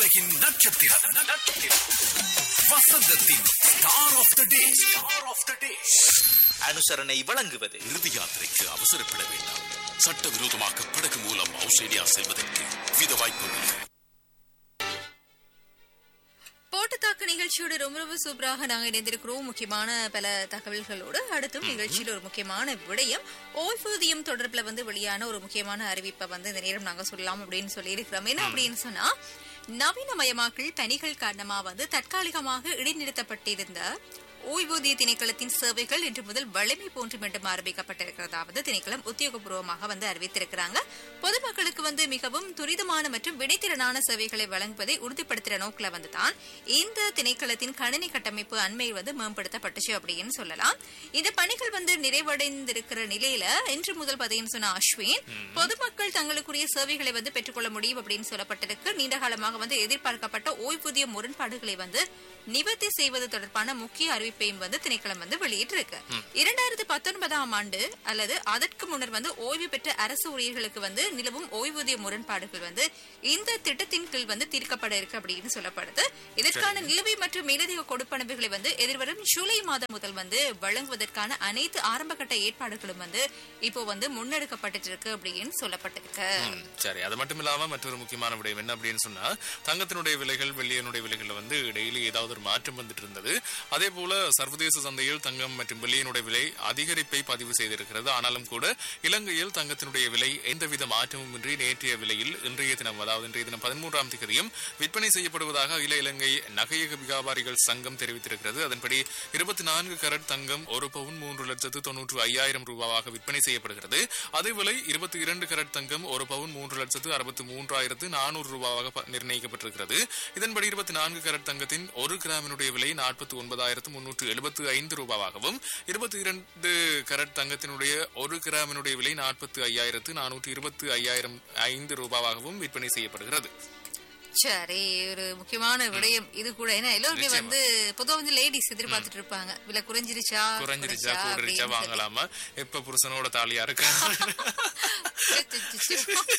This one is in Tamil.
திரையின் நட்சத்திரம் நட்சத்திரம் வசந்தத்தின் star of the day star of the day அனுசரணை வழங்குவது இறுதி யாத்திரைக்கு அவசரப்பட வேண்டாம் சட்டவிரோதமாக படகு மூலம் ஆஸ்திரேலியா செல்வதற்கு வித வாய்ப்புகள் போட்டுத்தாக்கு நிகழ்ச்சியோட ரொம்ப ரொம்ப சூப்பராக நாங்க இணைந்திருக்கிறோம் முக்கியமான பல தகவல்களோடு அடுத்தும் நிகழ்ச்சியில் ஒரு முக்கியமான விடயம் ஓய்வூதியம் தொடர்பில் வந்து வெளியான ஒரு முக்கியமான அறிவிப்பை வந்து இந்த நேரம் நாங்க சொல்லலாம் அப்படின்னு சொல்லி இருக்கிறோம் என்ன அப்படின்னு சொன்னா நவீனமயமாக்கல் பணிகள் காரணமா வந்து தற்காலிகமாக இடைநிறுத்தப்பட்டிருந்த ஓய்வூதிய திணைக்களத்தின் சேவைகள் இன்று முதல் வலிமை போன்று மீண்டும் ஆரம்பிக்கப்பட்டிருக்கிறதாவது திணைக்களம் உத்தியோகபூர்வமாக வந்து அறிவித்திருக்கிறாங்க பொதுமக்களுக்கு வந்து மிகவும் துரிதமான மற்றும் விடைத்திறனான சேவைகளை வழங்குவதை உறுதிப்படுத்துற நோக்கில வந்து தான் இந்த திணைக்களத்தின் கணினி கட்டமைப்பு அண்மையில் வந்து மேம்படுத்தப்பட்டுச்சு அப்படின்னு சொல்லலாம் இந்த பணிகள் வந்து நிறைவடைந்திருக்கிற நிலையில இன்று முதல் பார்த்தீங்கன்னு சொன்ன அஸ்வின் பொதுமக்கள் தங்களுக்குரிய சேவைகளை வந்து பெற்றுக்கொள்ள முடியும் அப்படின்னு சொல்லப்பட்டிருக்கு நீண்ட காலமாக வந்து எதிர்பார்க்கப்பட்ட ஓய்வூதிய முரண்பாடுகளை வந்து நிவர்த்தி செய்வது தொடர்பான முக்கிய அறிவிப்பையும் வந்து திணைக்களம் வந்து வெளியிட்டிருக்கு இரண்டாயிரத்தி பத்தொன்பதாம் ஆண்டு அல்லது அதற்கு முன்னர் வந்து ஓய்வு பெற்ற அரசு ஊழியர்களுக்கு வந்து நிலவும் ஓய்வூதிய முரண்பாடுகள் வந்து இந்த திட்டத்தின் கீழ் வந்து தீர்க்கப்பட இருக்கு அப்படின்னு சொல்லப்படுது இதற்கான நிலுவை மற்றும் மேலதிக கொடுப்பனவுகளை வந்து எதிர்வரும் ஜூலை மாதம் முதல் வந்து வழங்குவதற்கான அனைத்து ஆரம்பகட்ட ஏற்பாடுகளும் வந்து இப்போ வந்து முன்னெடுக்கப்பட்டு இருக்கு அப்படின்னு சொல்லப்பட்டிருக்கு ம், சரி அது மட்டும் இல்லாம மற்றொரு முக்கியமான விடயம் என்ன அப்படின்னு சொன்னா தங்கத்தினுடைய விலைகள் வெள்ளியனுடைய விலைகள்ல வந்து டெய்லி ஏதாவது ஒரு மாற்றம் வந்துட்டு இருந்தது அதே போல சர்வதேச சந்தையில் தங்கம் மற்றும் வெள்ளியினுடைய விலை அதிகரிப்பை பதிவு செய்திருக்கிறது ஆனாலும் கூட இலங்கையில் தங்கத்தினுடைய விலை எந்தவித மாற்றமும் இன்றி நேற்றைய விலையில் இன்றைய தினம் அதாவது இன்றைய தினம் பதிமூன்றாம் தேதியும் விற்பனை செய்யப்படுவதாக அகில இலங்கை நகையக வியாபாரிகள் சங்கம் தெரிவித்திருக்கிறது அதன்படி இருபத்தி நான்கு கரட் தங்கம் ஒரு பவுன் மூன்று லட்சத்து தொன்னூற்று ஐயாயிரம் ரூபாவாக விற்பனை செய்யப்படுகிறது அதேவேளை இருபத்தி இரண்டு கரட் தங்கம் ஒரு பவுன் மூன்று லட்சத்து அறுபத்தி மூன்றாயிரத்து நானூறு ரூபாவாக ப- நிர்ணயிக்கப்பட்டிருக்கிறது இதன்படி இருபத்தி நான்கு கரட் தங்கத்தின் ஒரு கிராமினுடைய விலை நாற்பத்தி ஒன்பதாயிரத்து முன்னூற்று எழுபத்து ஐந்து ரூபாவாகவும் இருபத்தி இரண்டு கரட் தங்கத்தினுடைய ஒரு கிராமினுடைய விலை நாற்பத்தி ஐயாயிரத்து நானூற்று இருபத்தி ஐயாயிரம் ஐந்து ரூபாவாகவும் விற்பனை செய்யப்படுகிறது சரி ஒரு முக்கியமான விடயம் இது கூட ஏன்னா எல்லோருமே நிச்சயமா. வந்து பொதுவா வந்து லேடிஸ் எதிர்பார்த்துட்டு இருப்பாங்க விலை குறைஞ்சிருச்சா குறைஞ்சிருச்சா குறைச்சா கூடிருச்சா அப்படின்னு சொல்லி. வாங்கலாமா எப்ப புருஷனோட தாலியா இருக்கா அச்சச்சோ.